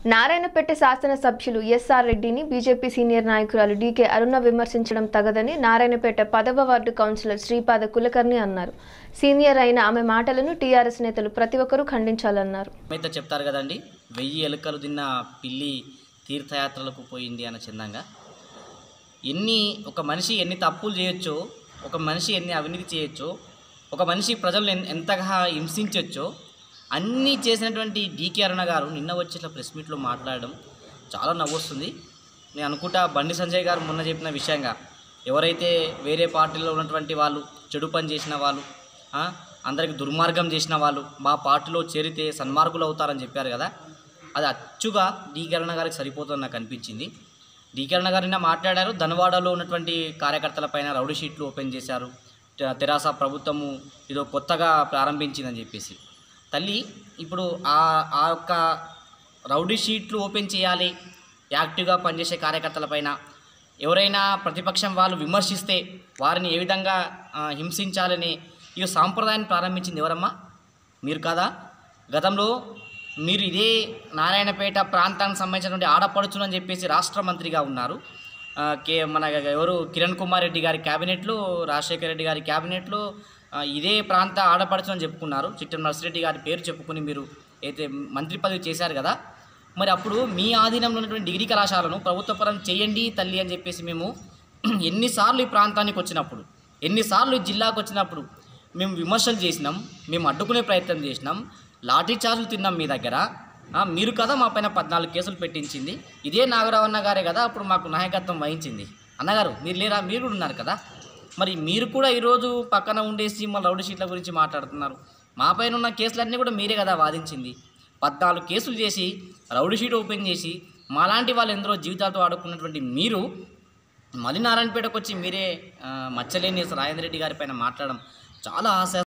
నారాయణపేట శాసనసభ్యులు ఎస్ఆర్ రెడ్డిని BJP senior నాయకురాలు డీకే అరుణ విమర్శించడం తగదని నారాయణపేట పదవ వార్డు కౌన్సిలర్ శ్రీపాద కులకర్ణి అన్నారు సీనియర్ అయిన ఆమె మాటలను టీఆర్ఎస్ నేతలు ప్రతి ఒక్కరూ ఖండించాలన్నారు అయితే చెప్తారు కదండి వెయ్యి ఎలుకలు తిన్న పిల్లి తీర్థయాత్రలకు పోయింది అన్న చందంగా ఎన్ని ఒక మనిషి ఎన్ని తప్పులు చేయొచ్చో ఒక మనిషి ఎన్ని అవినీతి చేయొచ్చో ఒక మనిషి ప్రజలను ఎన్- ఎంతగా హింసించవచ్చో అన్నీ చేసినటువంటి డీకే అరుణ గారు నిన్న వచ్చి ఇట్లా ప్రెస్ మీట్లో మాట్లాడడం చాలా నవ్వొస్తుంది నేను అనుకుంటా బండి సంజయ్ గారు మొన్న చెప్పిన విషయంగా ఎవరైతే వేరే పార్టీలో ఉన్నటువంటి వాళ్ళు చెడు పని చేసిన వాళ్ళు ఆ, అందరికి దుర్మార్గం చేసిన వాళ్ళు మా పార్టీలో చేరితే సన్మార్గులు అవుతారని చెప్పారు కదా అది అచ్చుగా డీకే అరుణ గారికి సరిపోతుందని నాకు అనిపించింది డీకే అరుణ గారు నిన్న మాట్లాడారు ధనవాడలో ఉన్నటువంటి కార్యకర్తలపైన రౌడీ షీట్లు ఓపెన్ చేశారు తె- తెరాస ప్రభుత్వము ఇదో కొత్తగా ప్రారంభించిందని చెప్పేసి తల్లి ఇప్పుడు ఆ ఆ యొక్క రౌడీ షీట్లు ఓపెన్ చేయాలి యాక్టివ్గా పనిచేసే కార్యకర్తలపైన ఎవరైనా ప్రతిపక్షం వాళ్ళు విమర్శిస్తే వారిని ఏ విధంగా ఆ, హింసించాలని ఈ సాంప్రదాయాన్ని ప్రారంభించింది ఎవరమ్మా మీరు కాదా గతంలో మీరు ఇదే నారాయణపేట ప్రాంతానికి సంబంధించినటువంటి ఆడపడుచునని చెప్పేసి రాష్ట్ర మంత్రిగా ఉన్నారు ఆ, కే మన ఎవరు కిరణ్ కుమార్ రెడ్డి గారి క్యాబినెట్లో రాజశేఖర రెడ్డి గారి క్యాబినెట్లో ఆ, ఇదే ప్రాంత ఆడపడుచునని చెప్పుకున్నారు చిట్టం నర్సిరెడ్డి గారి పేరు చెప్పుకుని మీరు అయితే మంత్రి పదవి చేశారు కదా మరి అప్పుడు మీ ఆధీనంలో ఉన్నటువంటి డిగ్రీ కళాశాలను ప్రభుత్వ పరం చేయండి తల్లి అని చెప్పేసి మేము ఎన్నిసార్లు ఈ ప్రాంతానికి వచ్చినప్పుడు ఎన్నిసార్లు ఈ జిల్లాకు వచ్చినప్పుడు మేము విమర్శలు చేసినాం మేము అడ్డుకునే ప్రయత్నం చేసినాం లాఠీ చార్జులు తిన్నాం మీ దగ్గర ఆ, మీరు కదా మా పైన పద్నాలుగు కేసులు పెట్టించింది ఇదే నాగరావు అన్న గారే కదా అప్పుడు మాకు నాయకత్వం వహించింది అన్నగారు మీరు లేరా మీరు కూడా ఉన్నారు కదా మరి మీరు కూడా ఈరోజు పక్కన ఉండేసి మా రౌడీ షీట్ల గురించి మాట్లాడుతున్నారు మా పైన ఉన్న కేసులన్నీ కూడా మీరే కదా వాదించింది పద్నాలుగు కేసులు చేసి రౌడీ షీట్ ఓపెన్ చేసి మాలాంటి వాళ్ళు ఎందరో జీవితాలతో ఆడుకున్నటువంటి మీరు మళ్ళీ నారాయణపేటకు వచ్చి మీరే ఆ, మచ్చలేని రాజేంద్ర రెడ్డి గారి పైన మాట్లాడడం చాలా ఆశ